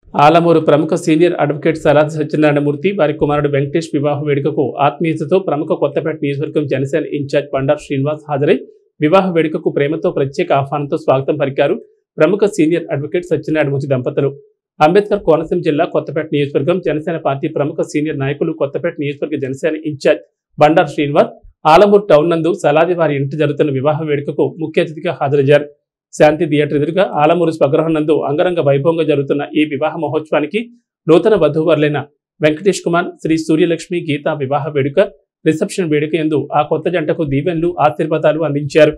ఆలమూరు ప్రముఖ senior advocate salad Satyanarayana Murthy వారి కుమారుడు వెంకటేష్ వివాహ వేడుకకు ఆత్మీయతతో ప్రముఖ కొత్తపేట నియోజకవర్గం జనసేన ఇన్ఛార్జ్ బండారు శ్రీనివాస్ హాజరై వివాహ వేడుకకు ప్రేమతో ప్రత్యేక ఆహ్వానంతో స్వాగతం పలికారు ప్రముఖ సీనియర్ అడ్వకేట్ సత్యనారాయణమూర్తి దంపతులు అంబేద్కర్ కోనసీమ జిల్లా కొత్తపేట నియోజకవర్గం జనసేన పార్టీ ప్రముఖ సీనియర్ నాయకులు కొత్తపేట నియోజకవర్గ జనసేన ఇన్ఛార్జ్ బండారు శ్రీనివాస్ ఆలమూరు టౌన్ నందు సలాది వారి ఇంటి జరుగుతున్న వివాహ వేడుకకు ముఖ్య అతిథిగా హాజరయ్యారు శాంతి థియేటర్ ఎదురుగా ఆలమూరు స్వగృహం నందు అంగరంగ వైభవంగా జరుగుతున్న ఈ వివాహ మహోత్సవానికి నూతన వధూవరులైన వెంకటేష్ కుమార్ శ్రీ సూర్యలక్ష్మి గీతా వివాహ వేడుక రిసెప్షన్ వేడుక ఎందు ఆ కొత్త జంటకు దీవెన్లు ఆశీర్వాదాలు అందించారు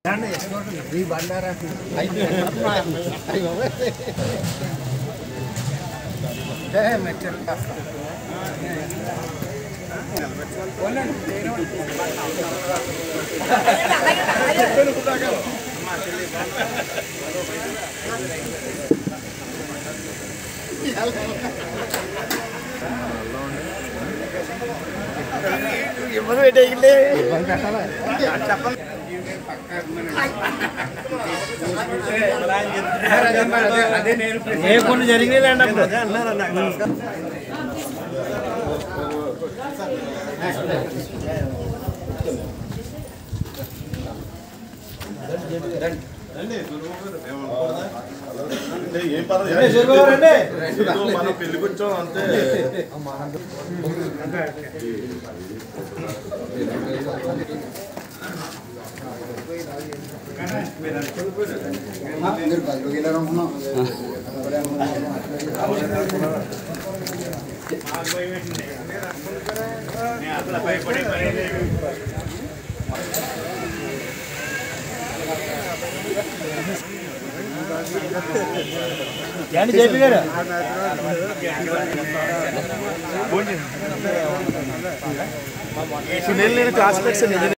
ఏ కొన్ని జరిగినాయి అదే అన్నారన్న ఏం పర్వాలేదు. రండి, సూర్యబాబు రండి. ఏదో మనం పెళ్లికి వచ్చాం అంతే ఏంటి జేపీ గారు సునీల్ నేను క్లాస్మేట్స్